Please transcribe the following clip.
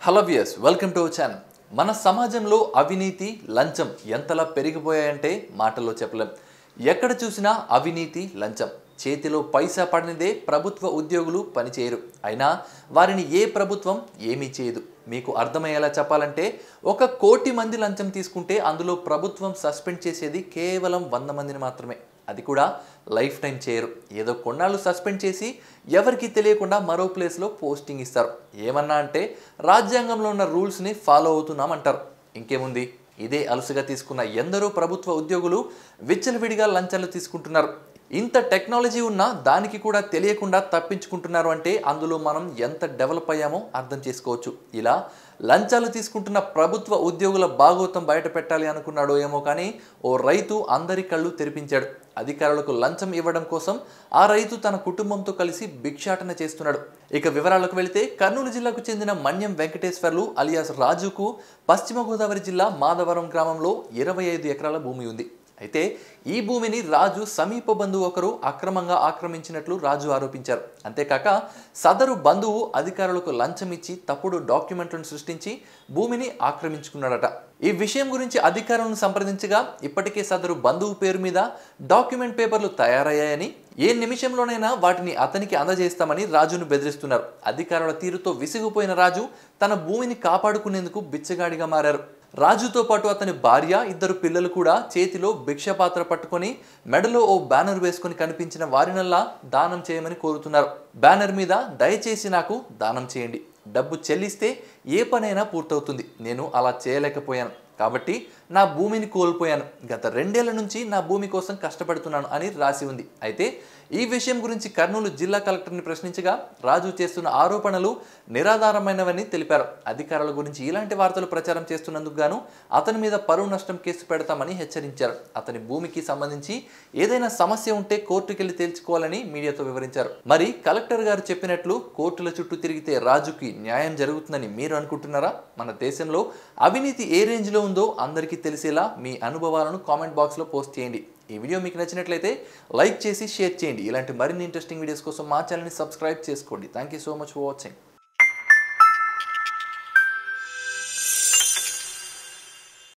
hello viewers welcome to channel మన సమాజంలో అవినీతి లంచం ఎంతలా పెరిగిపోయాయంటే మాటల్లో చెప్పలేం ఎక్కడ చూసినా అవినీతి లంచం చేతిలో పైసా పడనిదే ప్రభుత్వ ఉద్యోగులు పనిచేయరు అయినా వారిని ఏ ప్రభుత్వం ఏమీ చేయదు మీకు అర్థమయ్యేలా చెప్పాలంటే ఒక కోటి మంది లంచం తీసుకుంటే అందులో ప్రభుత్వం సస్పెండ్ చేసేది కేవలం వంద మందిని మాత్రమే అది కూడా లైఫ్ టైం చేయరు ఏదో కొన్నాళ్ళు సస్పెండ్ చేసి ఎవరికి తెలియకుండా మరో ప్లేస్లో పోస్టింగ్ ఇస్తారు ఏమన్నా అంటే రాజ్యాంగంలో ఉన్న రూల్స్ని ఫాలో అవుతున్నాం అంటారు ఇంకేముంది ఇదే అలసుగా తీసుకున్న ఎందరో ప్రభుత్వ ఉద్యోగులు విచ్చలవిడిగా లంచాలు తీసుకుంటున్నారు ఇంత టెక్నాలజీ ఉన్నా దానికి కూడా తెలియకుండా తప్పించుకుంటున్నారు అంటే అందులో మనం ఎంత డెవలప్ అయ్యామో అర్థం చేసుకోవచ్చు ఇలా లంచాలు తీసుకుంటున్న ప్రభుత్వ ఉద్యోగుల భాగోతం బయట పెట్టాలి అనుకున్నాడో ఏమో కానీ ఓ రైతు అందరి కళ్ళు తెరిపించాడు అధికారులకు లంచం ఇవ్వడం కోసం ఆ రైతు తన కుటుంబంతో కలిసి భిక్షాటన చేస్తున్నాడు ఇక వివరాలకు వెళితే కర్నూలు జిల్లాకు చెందిన మన్యం వెంకటేశ్వర్లు అలియాస్ రాజుకు పశ్చిమ గోదావరి జిల్లా మాధవరం గ్రామంలో ఇరవై ఐదు ఎకరాల భూమి ఉంది అయితే ఈ భూమిని రాజు సమీప బంధువు ఒకరు అక్రమంగా ఆక్రమించినట్లు రాజు ఆరోపించారు అంతేకాక సదరు బంధువు అధికారులకు లంచం ఇచ్చి తప్పుడు డాక్యుమెంట్లను సృష్టించి భూమిని ఆక్రమించుకున్నాడట ఈ విషయం గురించి అధికారులను సంప్రదించగా ఇప్పటికే సదరు బంధువు పేరు మీద డాక్యుమెంట్ పేపర్లు తయారయ్యాయని ఏ నిమిషంలోనైనా వాటిని అతనికి అందజేస్తామని రాజును బెదిరిస్తున్నారు అధికారుల తీరుతో విసిగిపోయిన రాజు తన భూమిని కాపాడుకునేందుకు బిచ్చగాడిగా మారారు రాజుతో పాటు అతని భార్య ఇద్దరు పిల్లలు కూడా చేతిలో భిక్షపాత్ర పట్టుకొని మెడలో ఓ బ్యానర్ వేసుకొని కనిపించిన వారినల్లా దానం చేయమని కోరుతున్నారు బ్యానర్ మీద దయచేసి నాకు దానం చేయండి డబ్బు చెల్లిస్తే ఏ పనైనా పూర్తవుతుంది నేను అలా చేయలేకపోయాను కాబట్టి నా భూమిని కోల్పోయాను గత రెండేళ్ల నుంచి నా భూమి కోసం కష్టపడుతున్నాను అని రాసి ఉంది అయితే ఈ విషయం గురించి కర్నూలు జిల్లా కలెక్టర్ని ప్రశ్నించగా రాజు చేస్తున్న ఆరోపణలు నిరాధారమైనవని తెలిపారు అధికారుల గురించి ఇలాంటి వార్తలు ప్రచారం చేస్తున్నందుకు గాను అతని మీద పరువు నష్టం కేసు పెడతామని హెచ్చరించారు అతని భూమికి సంబంధించి ఏదైనా సమస్య ఉంటే కోర్టుకెళ్లి తేల్చుకోవాలని మీడియాతో వివరించారు మరి కలెక్టర్ గారు చెప్పినట్లు కోర్టుల చుట్టూ తిరిగితే రాజుకి న్యాయం జరుగుతుందని మీరు అనుకుంటున్నారా మన దేశంలో అవినీతి ఏ రేంజ్లో ఉందో అందరికీ తెలిసేలా మీ అనుభవాలను కామెంట్ బాక్స్లో పోస్ట్ చేయండి ఈ వీడియో మీకు నచ్చినట్లయితే లైక్ చేసి షేర్ చేయండి ఇలాంటి మరిన్ని ఇంట్రెస్టింగ్ వీడియోస్ కోసం మా ఛానల్ని సబ్స్క్రైబ్ చేసుకోండి thank you so much for watching